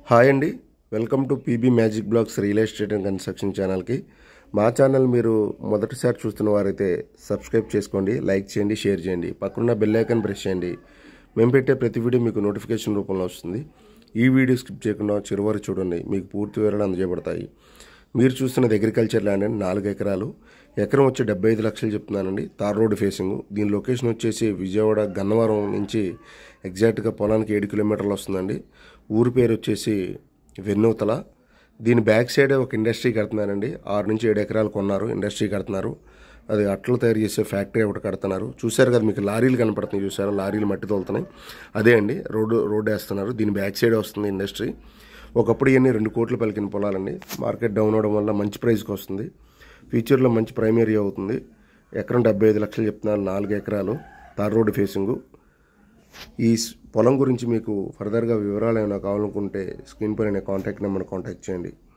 hi అండి welcome to PB magic blogs real estate and construction ఛానల్కి మా channel మీరు మొదటిసారి చూస్తున్న వారైతే సబ్స్క్రైబ్ చేసుకోండి లైక్ చేయండి షేర్ చేయండి పక్కన బెల్ ఐకాన్ ప్రెస్ చేయండి మేము పెట్టే ప్రతి వీడియో మీకు నోటిఫికేషన్ రూపంలో వస్తుంది ఈ వీడియో స్కిప్ చేయకుండా చివరి చూడండి మీకు పూర్తి వివరాలు అందజేయబడతాయి మీరు చూస్తున్నది అగ్రికల్చర్ ల్యాండ్ అండి నాలుగు ఎకరాలు ఎకరం వచ్చి డెబ్బై ఐదు లక్షలు చెప్తున్నానండి తార్ రోడ్ ఫేసింగ్ దీని లొకేషన్ వచ్చేసి విజయవాడ గన్నవరం నుంచి ఎగ్జాక్ట్గా పొలానికి ఏడు కిలోమీటర్లు వస్తుందండి ఊరి పేరు వచ్చేసి వెన్నూతల దీని బ్యాక్ సైడే ఒక ఇండస్ట్రీ కడుతున్నారండి ఆరు నుంచి ఏడు ఎకరాలు కొన్నారు ఇండస్ట్రీ కడుతున్నారు అది అట్లు తయారు చేసే ఫ్యాక్టరీ ఒకటి కడుతున్నారు చూశారు కదా మీకు లారీలు కనపడుతున్నాయి చూసారా లారీలు మట్టి తోలుతున్నాయి అదే అండి రోడ్డు రోడ్డు వేస్తున్నారు దీని బ్యాక్ సైడ్ వస్తుంది ఇండస్ట్రీ ఒకప్పుడు ఇవన్నీ రెండు కోట్లు పలికిన పొలాలండి మార్కెట్ డౌన్ అవడం వల్ల మంచి ప్రైస్కి వస్తుంది ఫ్యూచర్లో మంచి ప్రైమరీ అవుతుంది ఎకరం డెబ్బై ఐదు లక్షలు చెప్తున్నారు నాలుగు ఎకరాలు తార్ రోడ్డు ఫేసింగు ఈ స్- పొలం గురించి మీకు ఫర్దర్గా వివరాలు ఏమైనా కావాలనుకుంటే స్క్రీన్ పైన కాంటాక్ట్ నెంబర్ కాంటాక్ట్ చేయండి